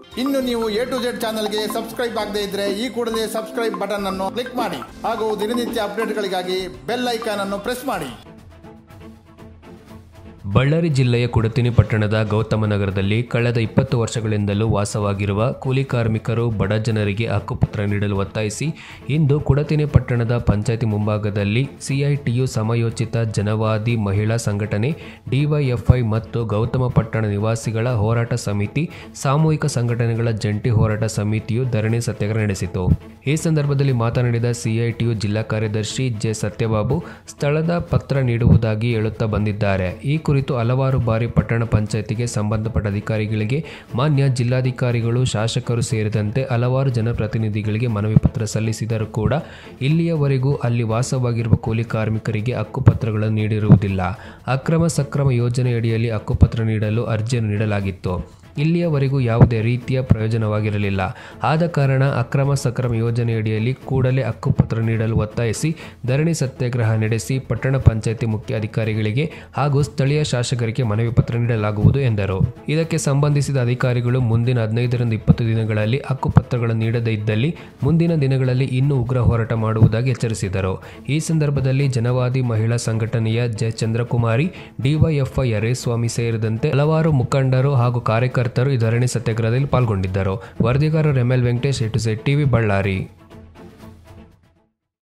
ಇನ್ನು ನೀವು A to Z ಚಾನಲ್ಗೆ ಸಬ್ಸ್ಕ್ರೈಬ್ ಆಗದೇ ಇದ್ರೆ ಈ ಕೂಡಲೇ ಸಬ್ಸ್ಕ್ರೈಬ್ ಬಟನ್ ಅನ್ನು ಕ್ಲಿಕ್ ಮಾಡಿ ಹಾಗೂ ದಿನನಿತ್ಯ ಅಪ್ಡೇಟ್ಗಳಿಗಾಗಿ ಬೆಲ್ ಐಕಾನ್ ಅನ್ನು ಪ್ರೆಸ್ ಮಾಡಿ ಬಳ್ಳಾರಿ ಜಿಲ್ಲೆಯ ಕುಡತಿನಿ ಪಟ್ಟಣದ ಗೌತಮ ನಗರದಲ್ಲಿ ಕಳೆದ ಇಪ್ಪತ್ತು ವರ್ಷಗಳಿಂದಲೂ ವಾಸವಾಗಿರುವ ಕೂಲಿ ಕಾರ್ಮಿಕರು ಬಡ ಜನರಿಗೆ ಹಕ್ಕುಪತ್ರ ನೀಡಲು ಒತ್ತಾಯಿಸಿ ಇಂದು ಕುಡತಿನಿ ಪಟ್ಟಣದ ಪಂಚಾಯತಿ ಮುಂಭಾಗದಲ್ಲಿ ಸಿಐಟಿಯು ಸಮಯೋಚಿತ ಜನವಾದಿ ಮಹಿಳಾ ಸಂಘಟನೆ ಡಿವೈಎಫ್ಐ ಮತ್ತು ಗೌತಮ ಪಟ್ಟಣ ನಿವಾಸಿಗಳ ಹೋರಾಟ ಸಮಿತಿ ಸಾಮೂಹಿಕ ಸಂಘಟನೆಗಳ ಜಂಟಿ ಹೋರಾಟ ಸಮಿತಿಯು ಧರಣಿ ಸತ್ಯಾಗ್ರಹ ನಡೆಸಿತು ಈ ಸಂದರ್ಭದಲ್ಲಿ ಮಾತನಾಡಿದ ಸಿಐಟಿಯು ಜಿಲ್ಲಾ ಕಾರ್ಯದರ್ಶಿ ಜೆ ಸತ್ಯಬಾಬು ಸ್ಥಳದ ಪತ್ರ ನೀಡುವುದಾಗಿ ಹೇಳುತ್ತಾ ಬಂದಿದ್ದಾರೆ ಈ ಕುರಿತು ಹಲವಾರು ಬಾರಿ ಪಟ್ಟಣ ಪಂಚಾಯತಿಗೆ ಸಂಬಂಧಪಟ್ಟ ಅಧಿಕಾರಿಗಳಿಗೆ ಮಾನ್ಯ ಜಿಲ್ಲಾಧಿಕಾರಿಗಳು ಶಾಸಕರು ಸೇರಿದಂತೆ ಹಲವಾರು ಜನಪ್ರತಿನಿಧಿಗಳಿಗೆ ಮನವಿ ಪತ್ರ ಸಲ್ಲಿಸಿದರೂ ಕೂಡ ಇಲ್ಲಿಯವರೆಗೂ ಅಲ್ಲಿ ವಾಸವಾಗಿರುವ ಕೂಲಿ ಕಾರ್ಮಿಕರಿಗೆ ಹಕ್ಕುಪತ್ರಗಳನ್ನು ನೀಡಿರುವುದಿಲ್ಲ ಅಕ್ರಮ ಸಕ್ರಮ ಯೋಜನೆಯಡಿಯಲ್ಲಿ ಹಕ್ಕುಪತ್ರ ನೀಡಲು ಅರ್ಜಿಯನ್ನು ನೀಡಲಾಗಿತ್ತು ಇಲ್ಲಿಯವರೆಗೂ ಯಾವುದೇ ರೀತಿಯ ಪ್ರಯೋಜನವಾಗಿರಲಿಲ್ಲ ಆದ ಕಾರಣ ಅಕ್ರಮ ಸಕ್ರಮ ಯೋಜನೆಯಡಿಯಲ್ಲಿ ಕೂಡಲೇ ಹಕ್ಕುಪತ್ರ ನೀಡಲು ಒತ್ತಾಯಿಸಿ ಧರಣಿ ಸತ್ಯಾಗ್ರಹ ನಡೆಸಿ ಪಟ್ಟಣ ಪಂಚಾಯತಿ ಮುಖ್ಯ ಅಧಿಕಾರಿಗಳಿಗೆ ಹಾಗೂ ಸ್ಥಳೀಯ ಶಾಸಕರಿಗೆ ಮನವಿ ಪತ್ರ ನೀಡಲಾಗುವುದು ಎಂದರು ಇದಕ್ಕೆ ಸಂಬಂಧಿಸಿದ ಅಧಿಕಾರಿಗಳು ಮುಂದಿನ ಹದಿನೈದರಿಂದ ಇಪ್ಪತ್ತು ದಿನಗಳಲ್ಲಿ ಹಕ್ಕುಪತ್ರಗಳನ್ನು ನೀಡದೇ ಇದ್ದಲ್ಲಿ ಮುಂದಿನ ದಿನಗಳಲ್ಲಿ ಇನ್ನೂ ಉಗ್ರ ಹೋರಾಟ ಮಾಡುವುದಾಗಿ ಎಚ್ಚರಿಸಿದರು ಈ ಸಂದರ್ಭದಲ್ಲಿ ಜನವಾದಿ ಮಹಿಳಾ ಸಂಘಟನೆಯ ಜೆ ಚಂದ್ರಕುಮಾರಿ ಡಿವೈಎಫ್ಐ ಯರೇಸ್ವಾಮಿ ಸೇರಿದಂತೆ ಹಲವಾರು ಮುಖಂಡರು ಹಾಗೂ ಕಾರ್ಯಕರ್ತರು ಈ ಧರಣಿ ಸತ್ಯಾಗ್ರಹದಲ್ಲಿ ಪಾಲ್ಗೊಂಡಿದ್ದರು ವರದಿಗಾರರು ML Venkatesh A to Z TV Ballari